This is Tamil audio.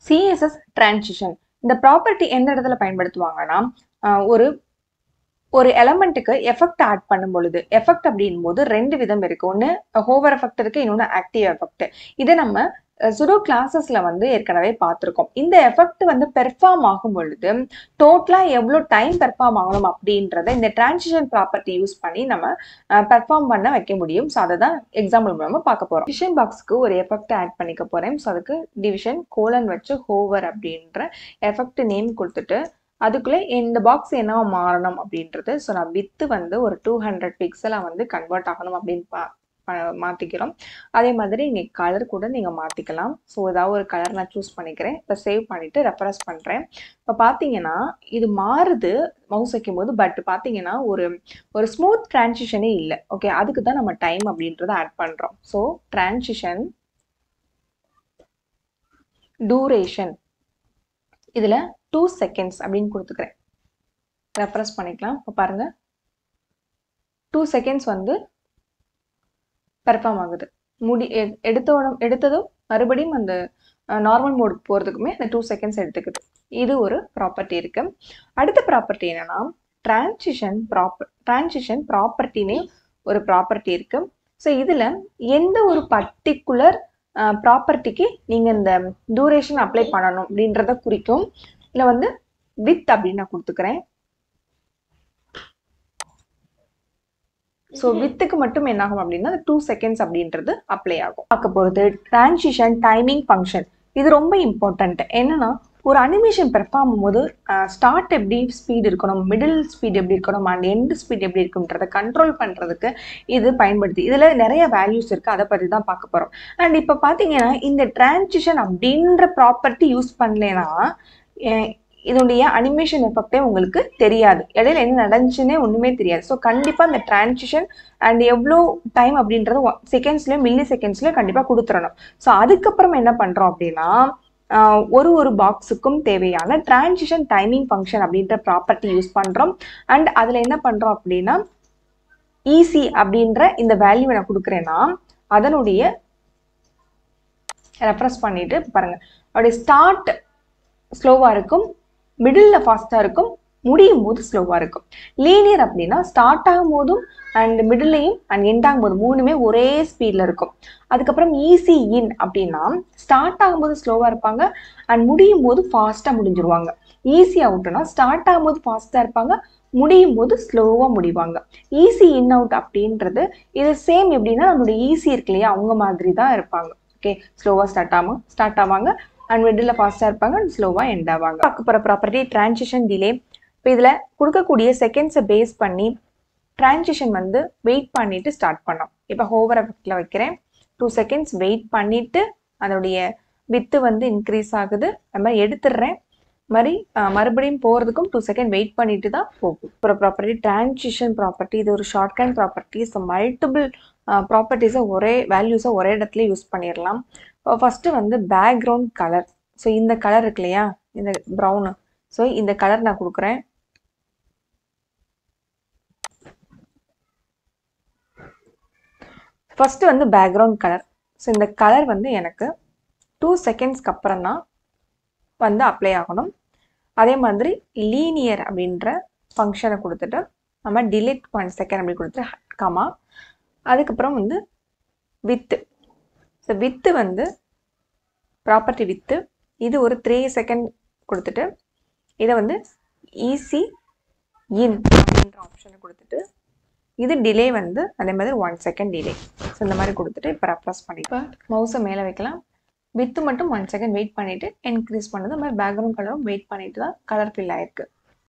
சிஎஸ்எஸ் டிரான்சிஷன் இந்த ப்ராப்பர்ட்டி எந்த இடத்துல பயன்படுத்துவாங்கன்னா ஆஹ் ஒரு ஒரு எலமெண்ட்டுக்கு எஃபெக்ட் ஆட் பண்ணும் பொழுது எஃபெக்ட் அப்படின் போது ரெண்டு விதம் இருக்கு ஒன்று ஹோவர் எஃபெக்ட் இருக்கு இன்னொன்று ஆக்டிவ் எஃபெக்ட் இதை நம்ம சுடோ கிளாஸஸ்ல வந்து ஏற்கனவே பார்த்துருக்கோம் இந்த எஃபெக்ட் வந்து பெர்ஃபார்ம் ஆகும் பொழுது டோட்டலா எவ்வளோ டைம் பெர்ஃபார்ம் ஆகணும் அப்படின்றத இந்த டிரான்சிஷன் ப்ராப்பர்ட்டி யூஸ் பண்ணி நம்ம பெர்ஃபார்ம் பண்ண வைக்க முடியும் ஸோ அதை தான் எக்ஸாம்பிள் மூலமா பார்க்க போறோம் டிவிஷன் பாக்ஸ்க்கு ஒரு எஃபெக்ட் ஆட் பண்ணிக்க போறேன் ஸோ அதுக்கு டிவிஷன் கோலன் வச்சு ஹோவர் அப்படின்ற எஃபெக்ட் நேம் கொடுத்துட்டு அதுக்குள்ளே இந்த பாக்ஸ் என்னவா மாறணும் அப்படின்றது ஸோ நான் வித்து வந்து ஒரு டூ ஹண்ட்ரட் பிக்சலாக வந்து கன்வெர்ட் ஆகணும் அப்படின்னு பா ப- மாத்திக்கிறோம் அதே மாதிரி நீங்கள் கலர் கூட நீங்கள் மாற்றிக்கலாம் ஸோ ஏதாவது ஒரு கலர் நான் சூஸ் பண்ணிக்கிறேன் இப்போ சேவ் பண்ணிவிட்டு ரெஃபரன்ஸ் பண்ணுறேன் இப்போ பார்த்தீங்கன்னா இது மாறுது மவுஸ் வைக்கும்போது பட் பார்த்தீங்கன்னா ஒரு ஒரு ஸ்மூத் டிரான்சிஷனே இல்லை ஓகே அதுக்கு தான் நம்ம டைம் அப்படின்றத ஆட் பண்ணுறோம் ஸோ டிரான்சிஷன் டூரேஷன் இதில் டூ செகண்ட்ஸ் அப்படின்னு கொடுத்துக்கிறேன் ரெஃப்ரெஷ் பண்ணிக்கலாம் இப்போ பாருங்கள் டூ செகண்ட்ஸ் வந்து பெர்ஃபார்ம் ஆகுது முடி எ- எடுத்த உடனே எடுத்ததும் மறுபடியும் அந்த நார்மல் மோடுக்கு போகிறதுக்குமே அந்த டூ செகண்ட்ஸ் எடுத்துக்குது இது ஒரு ப்ராப்பர்ட்டி இருக்கு அடுத்த ப்ராப்பர்ட்டி என்னன்னா டிரான்சிஷன் ப்ராப்பர் டிரான்சிஷன் ப்ராப்பர்ட்டினே ஒரு ப்ராப்பர்ட்டி இருக்கு ஸோ இதில் எந்த ஒரு பர்டிகுலர் ப்ராப்பர்ட்டிக்கு நீங்கள் இந்த டூரேஷன் அப்ளை பண்ணணும் அப்படின்றத குறிக்கும் இல்லை வந்து வித் அப்படின்னு நான் கொடுத்துக்கிறேன் ஸோ வித்துக்கு மட்டும் என்ன ஆகும் அப்படின்னா டூ செகண்ட்ஸ் அப்படின்றது அப்ளை ஆகும் பார்க்க போகிறது டிரான்சிஷன் டைமிங் ஃபங்க்ஷன் இது ரொம்ப இம்பார்ட்டன்ட் என்னன்னா ஒரு அனிமேஷன் பெர்ஃபார்ம் போது ஸ்டார்ட் எப்படி ஸ்பீட் இருக்கணும் மிடில் ஸ்பீட் எப்படி இருக்கணும் அண்ட் எண்ட் ஸ்பீட் எப்படி இருக்குன்றதை கண்ட்ரோல் பண்ணுறதுக்கு இது பயன்படுத்தி இதில் நிறைய வேல்யூஸ் இருக்குது அதை பற்றி தான் பார்க்க போகிறோம் அண்ட் இப்போ பார்த்தீங்கன்னா இந்த டிரான்சிஷன் அப்படின்ற ப்ராப்பர்ட்டி யூஸ் பண்ணலைன்னா அஹ் இதனுடைய அனிமேஷன் எஃபெக்டே உங்களுக்கு தெரியாது இடையில என்ன நடந்துச்சுன்னே ஒன்றுமே தெரியாது ஸோ கண்டிப்பாக இந்த டிரான்சிஷன் அண்ட் எவ்வளோ டைம் அப்படின்றது செகண்ட்ஸ்லேயும் மில்லி செகண்ட்ஸ்லேயும் கண்டிப்பாக கொடுத்துடணும் ஸோ அதுக்கப்புறம் என்ன பண்ணுறோம் அப்படின்னா ஆஹ் ஒரு ஒரு பாக்ஸுக்கும் தேவையான டிரான்சிஷன் டைமிங் ஃபங்க்ஷன் அப்படின்ற ப்ராப்பர்ட்டி யூஸ் பண்ணுறோம் அண்ட் அதில் என்ன பண்ணுறோம் அப்படின்னா ஈஸி அப்படின்ற இந்த வேல்யூ நான் கொடுக்குறேன்னா அதனுடைய ரெஃப்ரெஷ் பண்ணிட்டு பாருங்க அவருடைய ஸ்டார்ட் ஸ்லோவாக இருக்கும் மிடில் ஃபாஸ்ட்டாக இருக்கும் முடியும் போது ஸ்லோவாக இருக்கும் லீனியர் அப்படின்னா ஸ்டார்ட் ஆகும் போதும் அண்ட் மிடில்லையும் அண்ட் எண்ட் ஆகும் போது மூணுமே ஒரே ஸ்பீடில் இருக்கும் அதுக்கப்புறம் ஈஸி இன் அப்படின்னா ஸ்டார்ட் ஆகும்போது ஸ்லோவாக இருப்பாங்க அண்ட் முடியும் போது ஃபாஸ்ட்டாக முடிஞ்சிருவாங்க ஈஸி அவுட்னா ஸ்டார்ட் ஆகும்போது ஃபாஸ்ட்டாக இருப்பாங்க முடியும் போது ஸ்லோவாக முடிவாங்க ஈஸி இன் அவுட் அப்படின்றது இது சேம் எப்படின்னா நம்மளுடைய ஈஸி இருக்கு இல்லையா அவங்க மாதிரி தான் இருப்பாங்க ஓகே ஸ்லோவாக ஸ்டார்ட் ஆகும் ஸ்டார்ட் ஆவாங்க அண்ட் மிடில் ஃபாஸ்ட்டாக இருப்பாங்க அண்ட் ஸ்லோவாக எண்ட் ஆவாங்க பார்க்க போகிற ப்ராப்பர்ட்டி டிரான்சிஷன் டிலே இப்போ இதில் கொடுக்கக்கூடிய செகண்ட்ஸை பேஸ் பண்ணி டிரான்சிஷன் வந்து வெயிட் பண்ணிட்டு ஸ்டார்ட் பண்ணோம் இப்போ ஹோவர் எஃபெக்டில் வைக்கிறேன் டூ செகண்ட்ஸ் வெயிட் பண்ணிட்டு அதோடைய வித்து வந்து இன்க்ரீஸ் ஆகுது அது மாதிரி எடுத்துடுறேன் மாதிரி அஹ், மறுபடியும் போகிறதுக்கும் டூ செகண்ட் வெயிட் பண்ணிட்டு தான் போகும் ஒரு ப்ராப்பர்ட்டி டிரான்சிஷன் ப்ராப்பர்ட்டி இது ஒரு shorthand property so multiple ப்ராப்பர்ட்டிஸை ஒரே வேல்யூஸை ஒரே இடத்துல யூஸ் பண்ணிடலாம் ஃபஸ்ட்டு வந்து பேக்ரவுண்ட் கலர் ஸோ இந்த கலர் இருக்கு இல்லையா இந்த ப்ரௌனு ஸோ இந்த கலர் நான் கொடுக்குறேன் ஃபஸ்ட்டு வந்து பேக்ரவுண்ட் கலர் ஸோ இந்த கலர் வந்து எனக்கு டூ செகண்ட்ஸ்க்கு அப்புறம் தான் வந்து அப்ளை ஆகணும் அதே மாதிரி லீனியர் அப்படின்ற ஃபங்க்ஷனை கொடுத்துட்டு நம்ம டிலீட் ஒன் செகண்ட் அப்படி கொடுத்துட்டு கமா அதுக்கப்புறம் வந்து வித்து ஸோ வித்து வந்து ப்ராப்பர்ட்டி வித்து இது ஒரு த்ரீ செகண்ட் கொடுத்துட்டு இதை வந்து ஈஸி இன் அப்படின்ற ஆப்ஷனை கொடுத்துட்டு இது டிலே வந்து அதே மாதிரி ஒன் செகண்ட் டிலே ஸோ இந்த மாதிரி கொடுத்துட்டு இப்போ ரெப்ரஸ் பண்ணி இப்போ மவுஸை மேலே வைக்கலாம் வித்து மட்டும் ஒன் செகண்ட் வெயிட் பண்ணிவிட்டு இன்க்ரீஸ் பண்ணது அது மாதிரி பேக்ரவுண்ட் கலரும் வெயிட் பண்ணிட்டு தான் கலர் ஃபில் ஆயிருக்கு